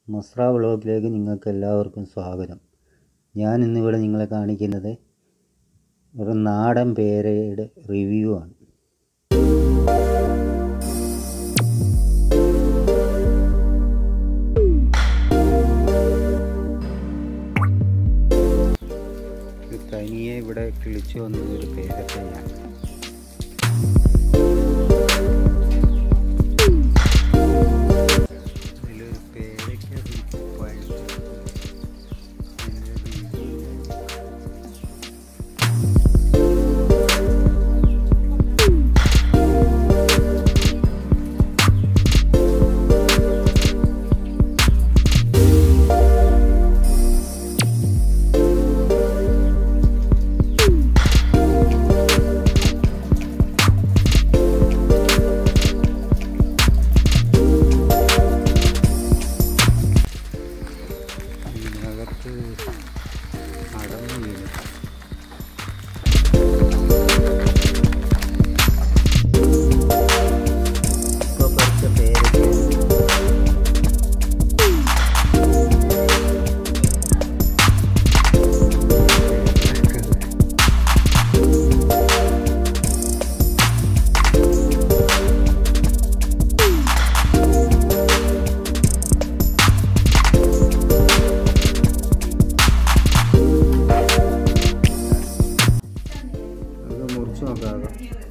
മസ്ര വ്ളോഗിലേക്ക് നിങ്ങൾക്ക് എല്ലാവർക്കും സ്വാഗതം ഞാൻ ഇന്നിവിടെ നിങ്ങളെ കാണിക്കുന്നത് ഒരു നാടൻ പേരയുടെ റിവ്യൂ ആണ് ഇത് തനിയെ ഇവിടെ കിളിച്ചു വന്നത് ഒരു പേരക്കയാണ് അതിലൊരു പേരയ്ക്ക പഴുത്ത് അതിൻ്റെ രുചി അതിനകത്ത് അടന്നു വീണു ഇപ്പൊ പറിച്ച പേരയ്ക്ക അത് മുറിച്ച് നോക്കാതെ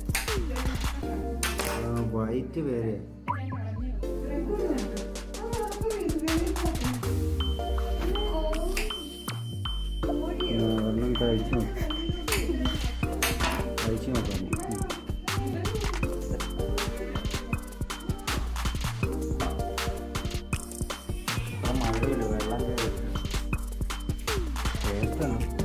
വൈറ്റ് പേര് ഒരെണ്ണം കഴിച്ചു നോക്കാം കഴിച്ചു നോക്കാം ഉം. ആ മഴയില്ല വെള്ളം കയറി കേൾക്കണം